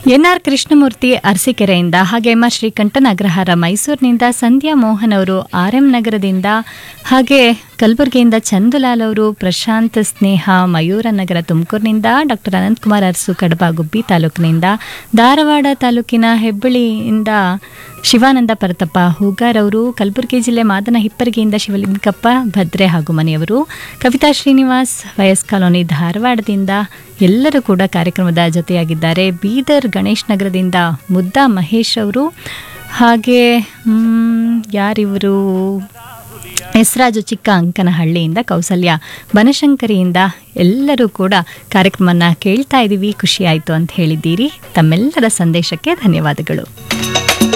N R Krishnamurthy ಅರಸೀಕೆರೆಯಿಂದ ಹಾಗೆ M R Srikantan Agrahara ಮೈಸೂರಿನಿಂದ ಸಂಧ್ಯಾ ಮೋಹನ್ ಅವರು ಆರ್ ಎಂ ನಗರದಿಂದ ಹಾಗೆ ಕಲಬುರಗಿಯಿಂದ ಚಂದುಲಾಲ್ ಅವರು ಪ್ರಶಾಂತ್ ಸ್ನೇಹ ಮಯೂರ ನಗರ ತುಮಕೂರಿನಿಂದ ಡಾಕ್ಟರ್ ಅನಂತಕುಮಾರ್ ಅರಸು ಕಡಬ ಗುಬ್ಬಿ ತಾಲೂಕಿನಿಂದ ಧಾರವಾಡ ತಾಲೂಕಿನ ಹೆಬ್ಬಳ್ಳಿಯಿಂದ ಶಿವಾನಂದ ಪರತಪ್ಪ ಹೂಗಾರ್ ಅವರು ಕಲಬುರಗಿ ಜಿಲ್ಲೆ ಮಾದನ ಹಿಪ್ಪರಿಗೆಯಿಂದ ಶಿವಲಿಂಗಪ್ಪ ಭದ್ರೆ ಹಾಗೂ ಮನೆಯವರು ಕವಿತಾ ಶ್ರೀನಿವಾಸ್ ವಯಸ್ ಕಾಲೋನಿ ಧಾರವಾಡದಿಂದ ಎಲ್ಲರೂ ಕೂಡ ಕಾರ್ಯಕ್ರಮದ ಜೊತೆಯಾಗಿದ್ದಾರೆ ಬೀದರ್ ಗಣೇಶ್ ನಗರದಿಂದ ಮುದ್ದಾ ಮಹೇಶ್ ಅವರು ಹಾಗೆ ಮ್, ಯಾರಿವರು ಹೆಸರಾಜು ಚಿಕ್ಕ ಅಂಕನಹಳ್ಳಿಯಿಂದ ಕೌಸಲ್ಯ ಬನಶಂಕರಿಯಿಂದ ಎಲ್ಲರೂ ಕೂಡ ಕಾರ್ಯಕ್ರಮನ ಕೇಳ್ತಾ ಇದ್ದೀವಿ ಖುಷಿ ಆಯಿತು ಅಂತ ಹೇಳಿದ್ದೀರಿ ತಮ್ಮೆಲ್ಲರ ಸಂದೇಶಕ್ಕೆ ಧನ್ಯವಾದಗಳು